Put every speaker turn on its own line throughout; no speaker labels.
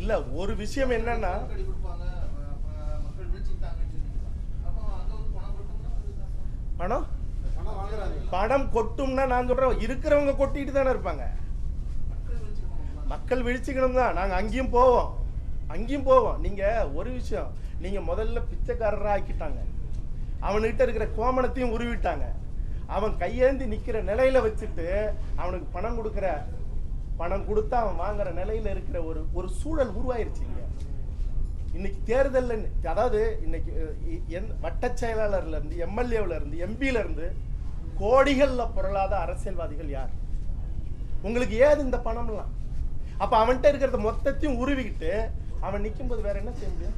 இல்ல ஒரு விஷயம் என்னன்னா
கடி கொடுப்பாங்க அஹ் அஹ் மக்கள் வீழ்ச்சிட்டாங்கன்னு சொல்லிக்கலாம் அப்போ அங்க வந்து பணம் கொடுத்தோம்னா அதுதான்
பணம்
பணம் வாங்குறாங்க
பணம் கொட்டும்னா நான் சொல்றேன் இருக்கிறவங்க கொட்டிட்டு தானே இருப்பாங்க
மக்கள் வீழ்ச்சிக்கணும்
மக்கள் விழிச்சுக்கணும் தான் நாங்கள் அங்கேயும் போவோம் அங்கேயும் போவோம் நீங்கள் ஒரு விஷயம் நீங்கள் முதல்ல பிச்சைக்காரராக ஆக்கிட்டாங்க அவனுக்கிட்ட இருக்கிற கோமணத்தையும் உருவிட்டாங்க அவன் கையேந்தி நிற்கிற நிலையில வச்சுட்டு அவனுக்கு பணம் கொடுக்குற பணம் கொடுத்தா அவன் வாங்குற நிலையில இருக்கிற ஒரு ஒரு சூழல் உருவாயிருச்சுங்க இன்னைக்கு தேர்தல்ல அதாவது இன்னைக்கு அஹ், இ- எந்த வட்டச் செயலாளர்ல இருந்து எம்எல்ஏவில் இருந்து எம்பியில இருந்து கோடிகள்ல புரளாத அரசியல்வாதிகள் யார் உங்களுக்கு ஏது இந்த பணம்லாம் அப்ப அவன்கிட்ட இருக்கிறத மொத்தத்தையும் உருவிக்கிட்டு அவன் நிக்கும்போது வேற என்ன செய்ய முடியும்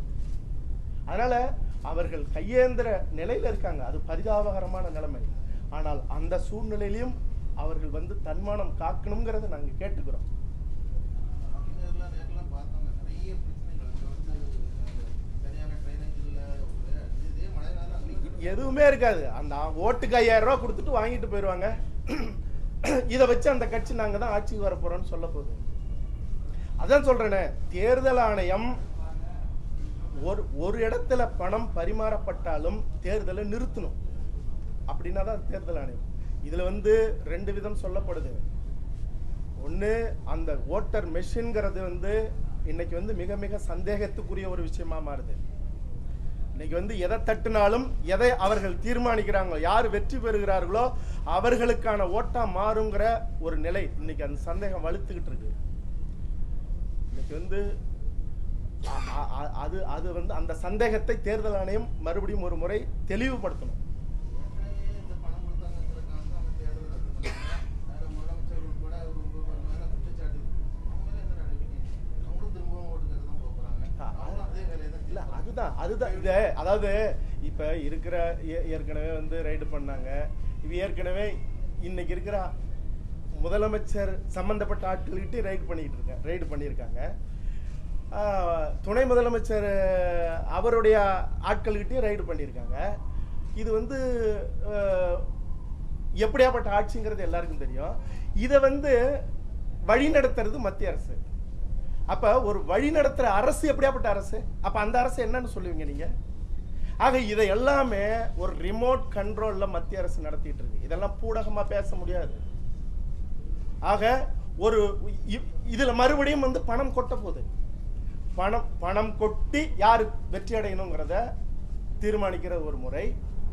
அதனால அவர்கள் கையேந்திர நிலையில இருக்காங்க அது பரிதாபகரமான நிலைமை ஆனால் அந்த சூழ்நிலையிலும் அவர்கள் வந்து தன்மானம் காக்கணுங்கிறத நாங்க கேட்டுக்கிறோம்
அப்படிங்கிறதுலாம் நேரெல்லாம் பார்த்தாங்க நிறைய பிரச்சனைகள் அங்கே வந்து அஹ், சரியான ட்ரைனேஜ் இல்லை இதே மழைனால அங்கே
எதுவுமே இருக்காது அந்த ஓட்டுக்கு ஐயாயிரம் ரூபாய் கொடுத்துட்டு வாங்கிட்டு போயிடுவாங்க இதை வச்சு அந்த கட்சி நாங்க தான் ஆட்சிக்கு வர போறோம்னு சொல்ல போகுது அதான் சொல்றேனே தேர்தல் ஆணையம் ஒரு ஒரு இடத்துல பணம் பரிமாறப்பட்டாலும் தேர்தலை நிறுத்தணும் அப்படின்னா தான் தேர்தல் ஆணையம் இதுல வந்து ரெண்டு விதம் சொல்லப்படுது ஒன்று அந்த ஓட்டர் மெஷின்ங்கிறது வந்து இன்னைக்கு வந்து மிக மிக சந்தேகத்துக்குரிய ஒரு விஷயமா மாறுது இன்னைக்கு வந்து எதை தட்டினாலும் எதை அவர்கள் தீர்மானிக்கிறாங்களோ யார் வெற்றி பெறுகிறார்களோ அவர்களுக்கான ஓட்டா மாறுங்கிற ஒரு நிலை இன்னைக்கு அந்த சந்தேகம் வலுத்துக்கிட்டு இருக்கு இன்னைக்கு வந்து அ- அ- அ- அது அது வந்து அந்த சந்தேகத்தை தேர்தல் ஆணையம் மறுபடியும் ஒரு முறை தெளிவுபடுத்தணும்
ஏற்கனவே இந்த பணம் கொடுத்தாங்கிறதுக்காக தான் அவங்க தேர்தல் ரத்து பண்ணாங்க வேற முதலமைச்சர்கள் கூட ஒரு ஒரு மேல குற்றச்சாட்டு இருக்கு அவங்க மேல என்ன நடவடிக்கை அவங்களும் திரும்பவும் ஓட்டுக்கு தான் போகிறாங்க
ஆ, அது-
அவங்களும் அதே வேலையை தான்
இல்ல அதுதான் அதுதான் இது அதாவது இப்ப இருக்கிற ஏ- ஏற்கனவே வந்து ரைடு பண்ணாங்க இது ஏற்கனவே இன்னைக்கு இருக்கிற முதலமைச்சர் சம்பந்தப்பட்ட ஆட்கள்கிட்ட ரைடு பண்ணிட்டு இருக்க ரைடு பண்ணியிருக்காங்க ஆஹ், துணை முதலமைச்சர் அவருடைய ஆட்கள்கிட்டயும் ரைடு பண்ணியிருக்காங்க இது வந்து ஆஹ், எப்படியாப்பட்ட ஆட்சிங்கிறது எல்லாருக்கும் தெரியும் இதை வந்து வழி நடத்துறது மத்திய அரசு அப்ப ஒரு வழி நடத்துற அரசு எப்படியாப்பட்ட அரசு அப்ப அந்த அரசு என்னன்னு சொல்லுவீங்க நீங்க ஆக இதை எல்லாமே ஒரு ரிமோட் கண்ட்ரோல்ல மத்திய அரசு நடத்திட்டு இருக்கு இதெல்லாம் பூடகமா பேச முடியாது ஆக ஒரு இ- இதுல மறுபடியும் வந்து பணம் கொட்ட போகுது பணம் பணம் கொட்டி யார் வெற்றி அடையணுங்கிறத தீர்மானிக்கிற ஒரு முறை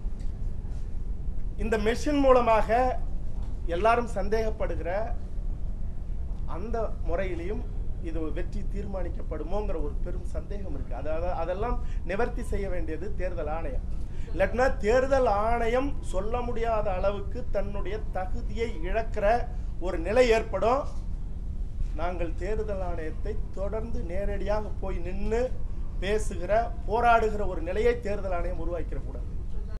இந்த மெஷின் மூலமாக எல்லாரும் சந்தேகப்படுகிற அந்த முறையிலையும் இது வெற்றி தீர்மானிக்கப்படுமோங்கிற ஒரு பெரும் சந்தேகம் இருக்கு அதாவது அதெல்லாம் நிவர்த்தி செய்ய வேண்டியது தேர்தல் ஆணையம் இல்லாட்டினா தேர்தல் ஆணையம் சொல்ல முடியாத அளவுக்கு தன்னுடைய தகுதியை இழக்கிற ஒரு நிலை ஏற்படும் நாங்கள் தேர்தல் ஆணையத்தை தொடர்ந்து நேரடியாக போய் நின்று பேசுகிற போராடுகிற ஒரு நிலையை தேர்தல் ஆணையம் உருவாக்கிடக்கூடாது